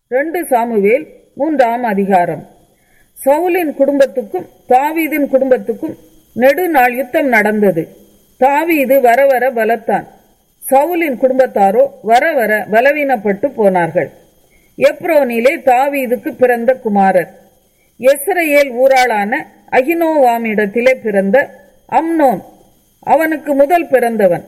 ரெண்டு சாமுவேல் மூன்றாம் அதிகாரம் சவுலின் குடும்பத்துக்கும் தாவீதின் குடும்பத்துக்கும் நெடுநாள் யுத்தம் நடந்தது தாவீது வர வர பலத்தான் சவுலின் குடும்பத்தாரோ வர வர பலவீனப்பட்டு போனார்கள் எப்ரோனிலே தாவீதுக்கு பிறந்த குமாரர் எஸ்ரேல் ஊராளான அகினோவாமிடத்திலே பிறந்த அம்னோன் அவனுக்கு முதல் பிறந்தவன்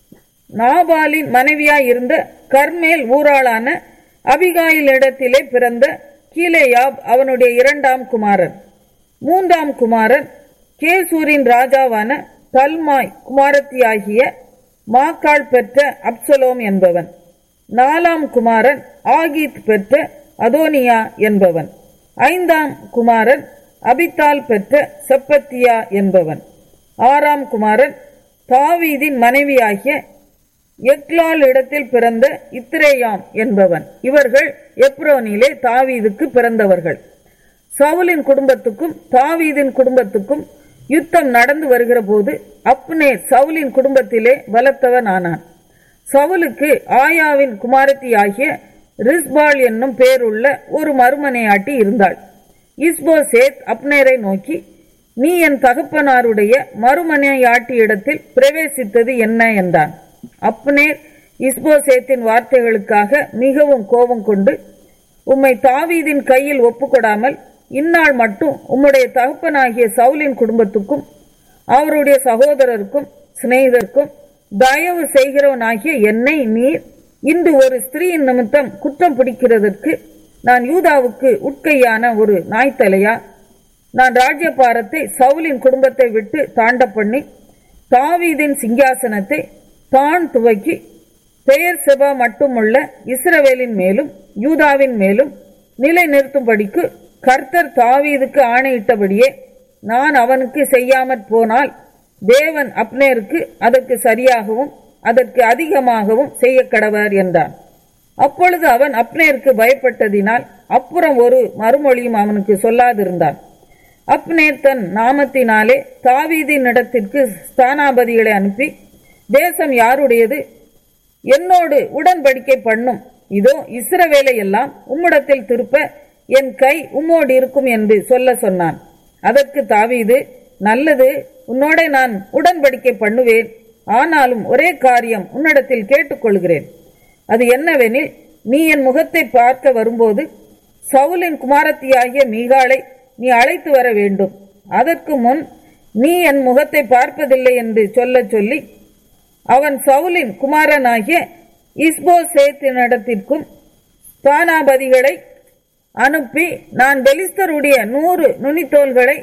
நாபாலின் மனைவியாய் இருந்த கர்மேல் ஊராளான அபிகாயிலிடத்திலே பிறந்த கீலேயாப் அவனுடைய இரண்டாம் குமாரன் மூன்றாம் குமாரன் கேசூரின் ராஜாவான தல்மாய் குமாரத்தியாகிய மாக்காள் பெற்ற அப்சலோம் என்பவன் நாலாம் குமாரன் ஆகீத் பெற்ற அதோனியா என்பவன் ஐந்தாம் குமாரன் அபித்தால் பெற்ற செப்பத்தியா என்பவன் ஆறாம் குமாரன் தாவீதின் மனைவியாகிய எக்லால் இடத்தில் பிறந்த இத்ரேயாம் என்பவன் இவர்கள் எப்ரோனிலே தாவீதுக்கு பிறந்தவர்கள் சவுலின் குடும்பத்துக்கும் தாவீதின் குடும்பத்துக்கும் யுத்தம் நடந்து வருகிற போது அப்னேர் சவுலின் குடும்பத்திலே பலத்தவன் ஆனான் சவுலுக்கு ஆயாவின் குமாரத்தியாகிய ரிஸ்பால் என்னும் பேருள்ள ஒரு மறுமனையாட்டி இருந்தாள் இஸ்போசேத் அப்னேரை நோக்கி நீ என் தகப்பனாருடைய மறுமனையாட்டி இடத்தில் பிரவேசித்தது என்ன என்றான் அப்னேர் இஸ்போசேத்தின் வார்த்தைகளுக்காக மிகவும் கோபம் கொண்டு உம்மை தாவீதின் கையில் ஒப்புக்கொடாமல் இந்நாள் மட்டும் உம்முடைய தகப்பனாகிய சவுலின் குடும்பத்துக்கும் அவருடைய சகோதரருக்கும் சிநேகிதருக்கும் தயவு செய்கிறவனாகிய என்னை நீர் இன்று ஒரு ஸ்திரீயின் நிமித்தம் குற்றம் பிடிக்கிறதற்கு நான் யூதாவுக்கு உட்கையான ஒரு நாய்த்தலையா நான் ராஜ்யபாரத்தை சவுலின் குடும்பத்தை விட்டு தாண்ட பண்ணி தாவீதின் சிங்காசனத்தை தான் துவக்கி பெயர் செபா மட்டுமுள்ள இஸ்ரவேலின் மேலும் யூதாவின் மேலும் நிலை நிறுத்தும்படிக்கு கர்த்தர் தாவீதுக்கு ஆணையிட்டபடியே நான் அவனுக்கு செய்யாமற் போனால் தேவன் அப்னேருக்கு அதற்கு சரியாகவும் அதற்கு அதிகமாகவும் செய்ய கடவர் என்றான் அப்பொழுது அவன் அப்னேருக்கு பயப்பட்டதினால் அப்புறம் ஒரு மறுமொழியும் அவனுக்கு சொல்லாதிருந்தான் அப்னேர் தன் நாமத்தினாலே தாவீதின் இடத்திற்கு ஸ்தானாபதிகளை அனுப்பி தேசம் யாருடையது என்னோடு உடன்படிக்கை பண்ணும் இதோ இஸ்ரவேலை எல்லாம் உம்மிடத்தில் திருப்ப என் கை உம்மோடு இருக்கும் என்று சொல்ல சொன்னான் அதற்கு தாவீது நல்லது உன்னோட நான் உடன்படிக்கை பண்ணுவேன் ஆனாலும் ஒரே காரியம் உன்னிடத்தில் கேட்டுக்கொள்கிறேன் அது என்னவெனில் நீ என் முகத்தை பார்க்க வரும்போது சவுலின் குமாரத்தியாகிய மீகாளை நீ அழைத்து வர வேண்டும் அதற்கு முன் நீ என் முகத்தை பார்ப்பதில்லை என்று சொல்ல சொல்லி அவன் சவுலின் குமாரனாகிய இஸ்போசேத்தினிடத்திற்கும் ஸ்தானாபதிகளை அனுப்பி நான் பெலிஸ்தருடைய நூறு நுனித்தோள்களை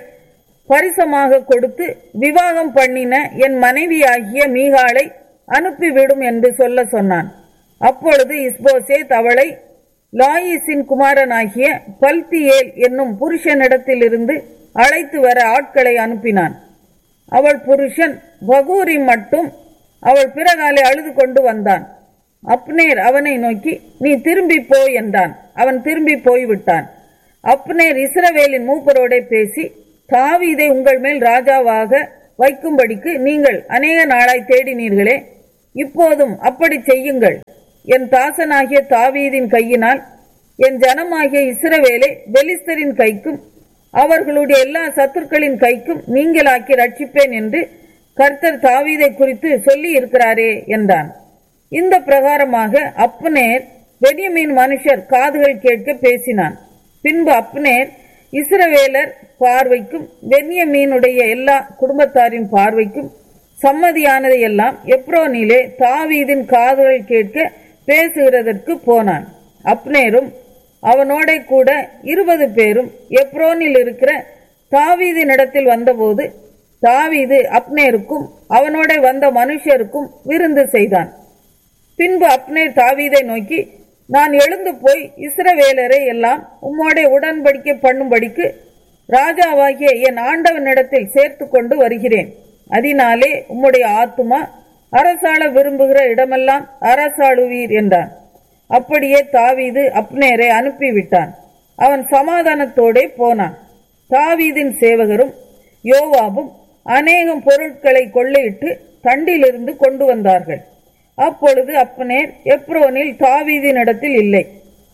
பரிசமாக கொடுத்து விவாகம் பண்ணின என் மனைவியாகிய மீகாளை அனுப்பிவிடும் என்று சொல்ல சொன்னான் அப்பொழுது இஸ்போசேத் அவளை லாயிசின் குமாரனாகிய பல்தியேல் என்னும் புருஷனிடத்திலிருந்து அழைத்து வர ஆட்களை அனுப்பினான் அவள் புருஷன் பகூரி மட்டும் அவள் பிறகாலே அழுது கொண்டு வந்தான் அப்னேர் அவனை நோக்கி நீ திரும்பி போ என்றான் அவன் திரும்பி போய்விட்டான் அப்னேர் இஸ்ரவேலின் மூப்பரோடே பேசி தாவீதை உங்கள் மேல் ராஜாவாக வைக்கும்படிக்கு நீங்கள் அநேக நாளாய் தேடினீர்களே இப்போதும் அப்படி செய்யுங்கள் என் தாசனாகிய தாவீதின் கையினால் என் ஜனமாகிய இஸ்ரவேலை பெலிஸ்தரின் கைக்கும் அவர்களுடைய எல்லா சத்துருக்களின் கைக்கும் நீங்களாக்கி ரட்சிப்பேன் என்று கர்த்தர் தாவீதை குறித்து சொல்லி இருக்கிறாரே என்றான் இந்த பிரகாரமாக அப்னேர் பெரியமீன் மனுஷர் காதுகள் கேட்க பேசினான் பின்பு அப்னேர் இஸ்ரவேலர் பார்வைக்கும் பென்யமீனுடைய எல்லா குடும்பத்தாரின் பார்வைக்கும் சம்மதியானதை எல்லாம் எப்ரோனிலே தாவீதின் காதுகள் கேட்க பேசுகிறதற்கு போனான் அப்னேரும் அவனோட கூட இருபது பேரும் எப்ரோனில் இருக்கிற தாவீதின் இடத்தில் வந்தபோது தாவீது அப்னேருக்கும் அவனோட வந்த மனுஷருக்கும் விருந்து செய்தான் பின்பு அப்னேர் தாவீதை நோக்கி நான் எழுந்து போய் இஸ்ரவேலரை எல்லாம் உம்மோட உடன்படிக்கை பண்ணும்படிக்கு ராஜாவாகிய என் ஆண்டவனிடத்தில் சேர்த்து கொண்டு வருகிறேன் அதனாலே உம்முடைய ஆத்துமா அரசாள விரும்புகிற இடமெல்லாம் அரசாளுவீர் என்றான் அப்படியே தாவீது அப்னேரை அனுப்பிவிட்டான் அவன் சமாதானத்தோடே போனான் தாவீதின் சேவகரும் யோவாபும் அநேகம் பொருட்களை கொள்ளையிட்டு தண்டிலிருந்து கொண்டு வந்தார்கள் அப்பொழுது அப்னேர் எப்ரோனில் தாவீதின் இடத்தில் இல்லை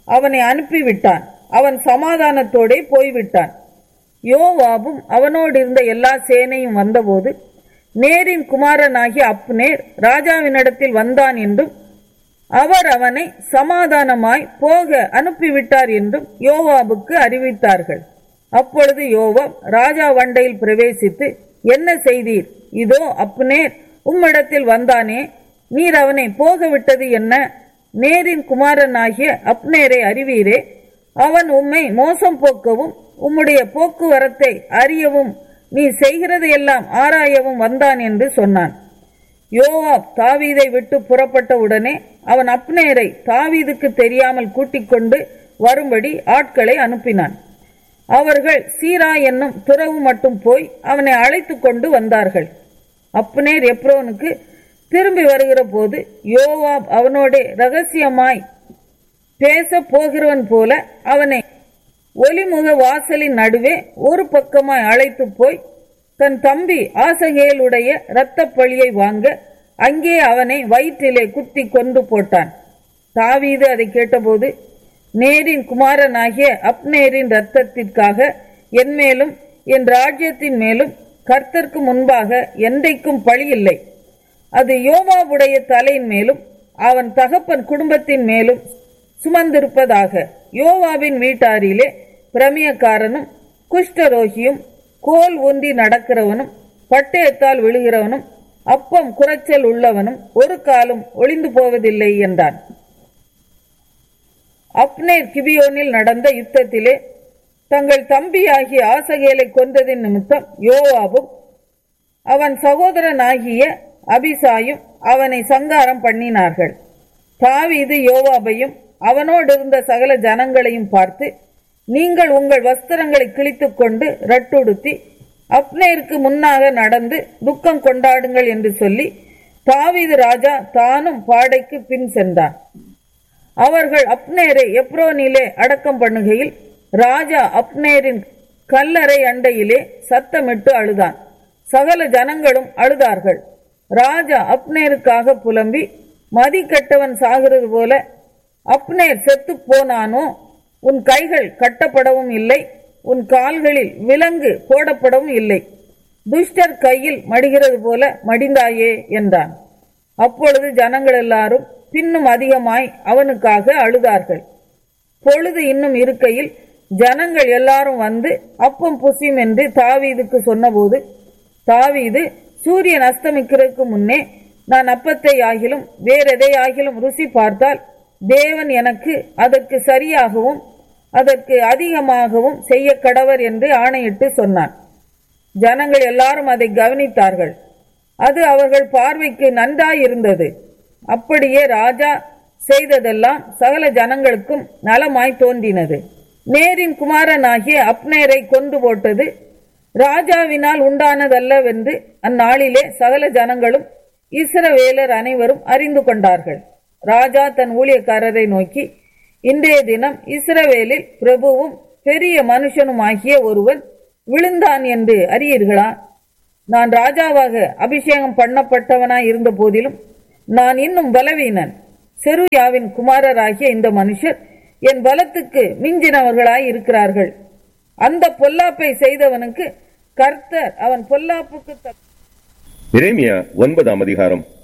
அவனை அனுப்பிவிட்டான் அவன் சமாதானத்தோடே போய்விட்டான் யோவாபும் அவனோடு இருந்த எல்லா சேனையும் வந்தபோது நேரின் குமாரனாகிய அப்னேர் ராஜாவினிடத்தில் வந்தான் என்றும் அவர் அவனை சமாதானமாய் போக அனுப்பிவிட்டார் என்றும் யோவாபுக்கு அறிவித்தார்கள் அப்பொழுது யோவாப் ராஜா வண்டையில் பிரவேசித்து என்ன செய்தீர் இதோ அப்னேர் உம்மிடத்தில் வந்தானே நீர் அவனை போக விட்டது என்ன நேரின் குமாரனாகிய அப்னேரை அறிவீரே அவன் உம்மை மோசம் போக்கவும் உம்முடைய போக்குவரத்தை அறியவும் நீ செய்கிறதையெல்லாம் ஆராயவும் வந்தான் என்று சொன்னான் யோவாப் தாவீதை விட்டு புறப்பட்ட உடனே அவன் அப்னேரை தாவீதுக்கு தெரியாமல் கூட்டிக் கொண்டு வரும்படி ஆட்களை அனுப்பினான் அவர்கள் சீரா என்னும் துறவு மட்டும் போய் அவனை அழைத்து கொண்டு வந்தார்கள் அப்னேர் எப்ரோனுக்கு திரும்பி வருகிற போது யோவாப் அவனோடே ரகசியமாய் பேச போகிறவன் போல அவனை ஒலிமுக வாசலின் நடுவே ஒரு பக்கமாய் அழைத்து போய் தன் தம்பி ஆசகேலுடைய இரத்தப் பழியை வாங்க அங்கே அவனை வயிற்றிலே குத்தி கொண்டு போட்டான் தாவீது அதை கேட்டபோது நேரின் குமாரனாகிய அப்னேரின் இரத்தத்திற்காக என் மேலும் என் ராஜ்யத்தின் மேலும் கர்த்தருக்கு முன்பாக என்றைக்கும் பழி இல்லை அது யோவாவுடைய தலையின் மேலும் அவன் தகப்பன் குடும்பத்தின் மேலும் சுமந்திருப்பதாக யோவாவின் வீட்டாரிலே பிரமியக்காரனும் குஷ்டரோகியும் கோல் ஊன்றி நடக்கிறவனும் பட்டயத்தால் விழுகிறவனும் அப்பம் குறைச்சல் உள்ளவனும் ஒரு காலும் ஒளிந்து போவதில்லை என்றான் அப்னேர் கிபியோனில் நடந்த யுத்தத்திலே தங்கள் தம்பியாகிய ஆசகேலை கொன்றதின் நிமித்தம் யோவாபும் அவன் சகோதரனாகிய அபிசாயும் அவனை சங்காரம் பண்ணினார்கள் தாவீது யோவாபையும் அவனோடு இருந்த சகல ஜனங்களையும் பார்த்து நீங்கள் உங்கள் வஸ்திரங்களை கிழித்துக் கொண்டு ரட்டுடுத்தி அப்னேருக்கு முன்னாக நடந்து துக்கம் கொண்டாடுங்கள் என்று சொல்லி தாவீது ராஜா தானும் பாடைக்கு பின் சென்றான் அவர்கள் அப்னேரை எப்ரோனிலே அடக்கம் பண்ணுகையில் ராஜா அப்னேரின் கல்லறை அண்டையிலே சத்தமிட்டு அழுதான் சகல ஜனங்களும் அழுதார்கள் ராஜா அப்னேருக்காக புலம்பி மதி கட்டவன் சாகிறது போல அப்னேர் செத்து போனானோ உன் கைகள் கட்டப்படவும் இல்லை உன் கால்களில் விலங்கு போடப்படவும் இல்லை துஷ்டர் கையில் மடிகிறது போல மடிந்தாயே என்றான் அப்பொழுது ஜனங்கள் எல்லாரும் பின்னும் அதிகமாய் அவனுக்காக அழுதார்கள் பொழுது இன்னும் இருக்கையில் ஜனங்கள் எல்லாரும் வந்து அப்பம் புசியும் என்று தாவீதுக்கு சொன்னபோது தாவீது சூரியன் அஸ்தமிக்கிறதுக்கு முன்னே நான் அப்பத்தை ஆகிலும் வேறெதை ஆகிலும் ருசி பார்த்தால் தேவன் எனக்கு அதற்கு சரியாகவும் அதற்கு அதிகமாகவும் செய்ய கடவர் என்று ஆணையிட்டு சொன்னான் ஜனங்கள் எல்லாரும் அதை கவனித்தார்கள் அது அவர்கள் பார்வைக்கு நன்றாயிருந்தது அப்படியே ராஜா செய்ததெல்லாம் சகல ஜனங்களுக்கும் நலமாய் தோன்றினது நேரின் குமாரனாகிய அப்னேரை கொண்டு போட்டது ராஜாவினால் உண்டானதல்லவென்று அந்நாளிலே சகல ஜனங்களும் இஸ்ரவேலர் அனைவரும் அறிந்து கொண்டார்கள் ராஜா தன் ஊழியக்காரரை நோக்கி இன்றைய தினம் இஸ்ரவேலில் பிரபுவும் பெரிய மனுஷனுமாகிய ஒருவன் விழுந்தான் என்று அறியீர்களா நான் ராஜாவாக அபிஷேகம் பண்ணப்பட்டவனாய் இருந்த போதிலும் நான் இன்னும் பலவீனன் செருயாவின் குமாரராகிய இந்த மனுஷர் என் பலத்துக்கு மிஞ்சினவர்களாய் இருக்கிறார்கள் அந்த பொல்லாப்பை செய்தவனுக்கு கர்த்தர் அவன் பொல்லாப்புக்கு தக்க எரேமியா ஒன்பதாம் அதிகாரம்